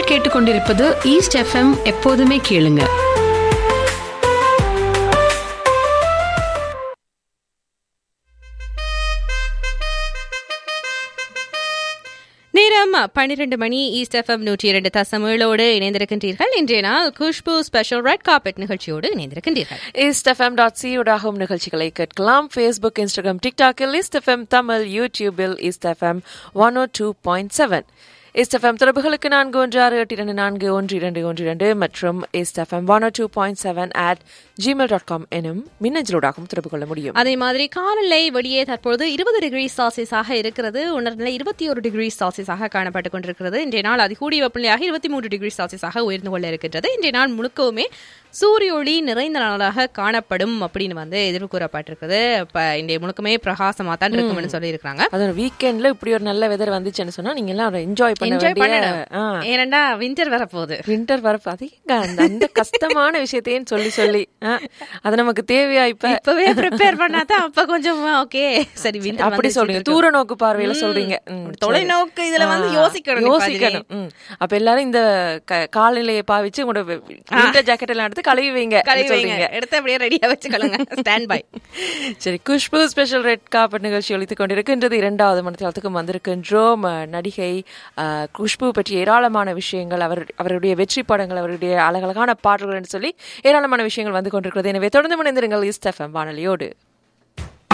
நீங்கள் கேட்டுக்கொண்டிருப்பது east FM எப்போதுமே கேளுங்க நேரம் பன்னிரண்டு மணி ஈஸ்ட் எஃப்எம் நூற்றி இரண்டு தசமேளோடு இணைந்திருக்கின்றீர்கள் இன்றைய நாள் குஷ்பு ஸ்பெஷல் ரெட் கார்பெட் நிகழ்ச்சியோடு இணைந்திருக்கின்றீர்கள் இஸ்டெஃப்எம் டாட் சி ஊடாகும் நிகழ்ச்சிகளை கேட்கலாம் ஃபேஸ்புக் இன்ஸ்டாகிராம் டிக்டாக்கில் இஸ்டெஃப்எம் தமிழ் யூடியூபில் ISTFM one O two point seven ISTFM தொடர்புகளுக்கு நான்கு ஒன்று ஆறு எட்டு இரண்டு நான்கு ஒன்று இரண்டு ஒன்று இரண்டு மற்றும் ISTFM one O two point seven at Gmail dot com எனும் மின்னஞ்சலூடாகவும் தொடர்பு கொள்ள முடியும் அதே மாதிரி காலநிலை வெளியே தற்பொழுது இருபது டிகிரி செல்சியஸாக இருக்கிறது உணர்நிலை இருபத்தி ஒரு டிகிரி செல்சியஸாக காணப்பட்டுக் கொண்டிருக்கிறது இன்றைய நாள் அதிகூடிய வெப்பநிலையாக இருபத்தி மூன்று டிகிரி செல்சியஸாக உயர்ந்து கொள்ள இருக்கின்றது இன்றைய நாள் முழுக்கவுமே சூரிய ஒளி நிறைந்த நாளாக காணப்படும் அப்படின்னு வந்து எதிர்ப்பு கூறப்பட்டிருக்குது இப்ப இன்றைய முழுக்கமே பிரகாசமா தான் இருக்கும்னு சொல்லி இருக்கிறாங்க அது வீக்கெண்ட்ல இப்படி ஒரு நல்ல வெதர் வந்துச்சுன்னு சொன்னா நீங்க எல்லாம் என்ஜாய் பண்ண என்ஜாய் வேண்டிய பண்ணணும் ஏனண்டா வின்டர் வரப்போகுது வின்டர் வரப்ப அது எங்க அந்த அந்த கஷ்டமான விஷயத்தையும் சொல்லி சொல்லி ஆ, அது நமக்கு தேவையா இப்ப இப்பவே ப்ரிப்பேர் பண்ணாதான் அப்ப கொஞ்சம் ஓகே சரி வின்டர் அப்படி சொல்றீங்க தூர நோக்கு பார்வையில சொல்றீங்க ம், சரி. தொலைநோக்கு இதுல வந்து ஆ, யோசிக்கணும் யோசிக்கணும் ம். அப்ப எல்லாரும் இந்த க- காலநிலையை பாவிச்சு உங்களோட வின்டர் ஜாக்கெட் எல்லாம் எடுத்து கழுவி வைங்க கழுவி வைங்க சொல்றீங்க எடுத்து அப்படியே ரெடியா வச்சுக்கொள்ளுங்க ஸ்டாண்ட் பை சரி குஷ்பு ஸ்பெஷல் ரெட் காப்பட் நிகழ்ச்சி ஒழித்துக் கொண்டிருக்கின்றது இரண்டாவது மனத்தியாலத்துக்கும் வந்திருக்கின்றோம் அஹ், நடிகை அஹ், குஷ்பு பற்றிய ஏராளமான விஷயங்கள் அவர் அவருடைய வெற்றி படங்கள் அவருடைய அழகழகான பாடல்கள் என்று சொல்லி ஏராளமான விஷயங்கள் வந்து கொண்டிருக்கிறது எனவே தொடர்ந்து மணிந்திருங்கள் இஸ்டஃபம் வானொலியோடு